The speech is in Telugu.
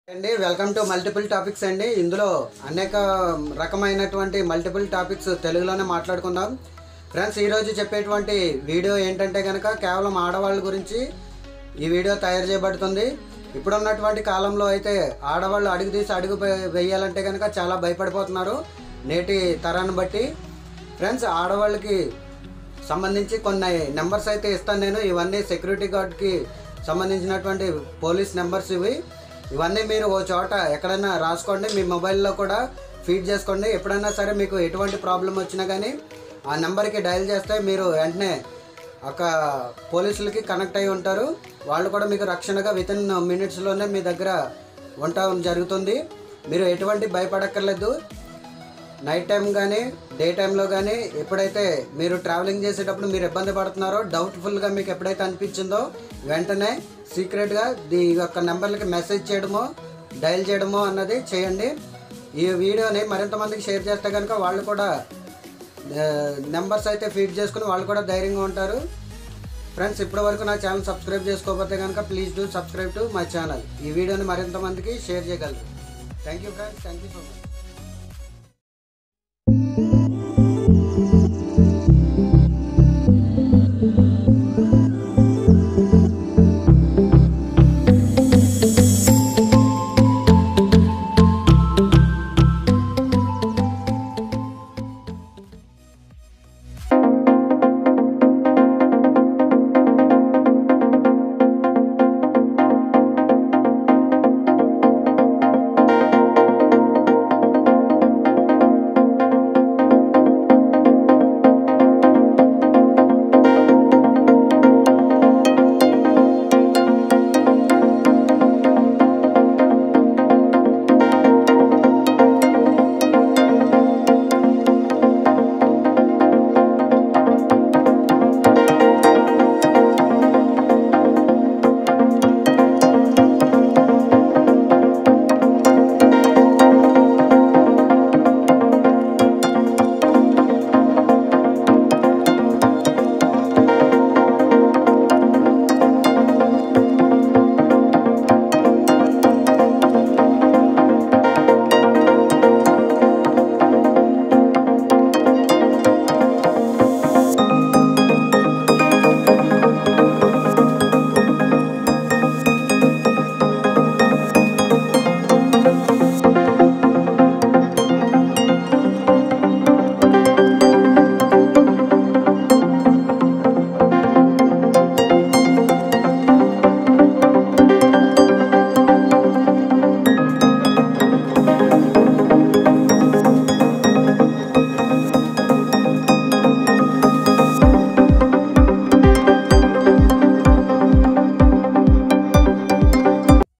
అండి వెల్కమ్ టు మల్టిపుల్ టాపిక్స్ అండి ఇందులో అనేక రకమైనటువంటి మల్టిపుల్ టాపిక్స్ తెలుగులోనే మాట్లాడుకుందాం ఫ్రెండ్స్ ఈరోజు చెప్పేటువంటి వీడియో ఏంటంటే కనుక కేవలం ఆడవాళ్ళ గురించి ఈ వీడియో తయారు చేయబడుతుంది ఇప్పుడున్నటువంటి కాలంలో అయితే ఆడవాళ్ళు అడుగు తీసి అడుగు వే- వేయాలంటే కనుక చాలా భయపడిపోతున్నారు నేటి తరాన్ని బట్టి ఫ్రెండ్స్ ఆడవాళ్ళకి సంబంధించి కొన్ని నెంబర్స్ అయితే ఇస్తాను నేను ఇవన్నీ సెక్యూరిటీ గార్డ్కి సంబంధించినటువంటి పోలీస్ నెంబర్స్ ఇవి ఇవన్నీ మీరు ఓ చోట ఎక్కడైనా రాసుకోండి మీ మొబైల్లో కూడా ఫీడ్ చేసుకోండి ఎప్పుడైనా సరే మీకు ఎటువంటి ప్రాబ్లం వచ్చినా కానీ ఆ నెంబర్కి డయల్ చేస్తే మీరు వెంటనే ఒక పోలీసులకి కనెక్ట్ అయి ఉంటారు వాళ్ళు కూడా మీకు రక్షణగా విత్ ఇన్ మినిట్స్లోనే మీ దగ్గర ఉండటం జరుగుతుంది మీరు ఎటువంటి భయపడక్కర్లేదు నైట్ టైం కానీ డే టైంలో కానీ ఎప్పుడైతే మీరు ట్రావెలింగ్ చేసేటప్పుడు మీరు ఇబ్బంది పడుతున్నారో డౌట్ఫుల్గా మీకు ఎప్పుడైతే అనిపించిందో వెంటనే సీక్రెట్గా ఈ యొక్క నెంబర్లకి మెసేజ్ చేయడమో డయల్ చేయడమో అన్నది చేయండి ఈ వీడియోని మరింత మందికి షేర్ చేస్తే కనుక వాళ్ళు కూడా నెంబర్స్ అయితే ఫీడ్ చేసుకుని వాళ్ళు కూడా ధైర్యంగా ఉంటారు ఫ్రెండ్స్ ఇప్పటి వరకు నా ఛానల్ సబ్స్క్రైబ్ చేసుకోకపోతే కనుక please do subscribe to my channel ఈ వీడియోని మరింత మందికి షేర్ చేయగలరు thank you friends thank you so much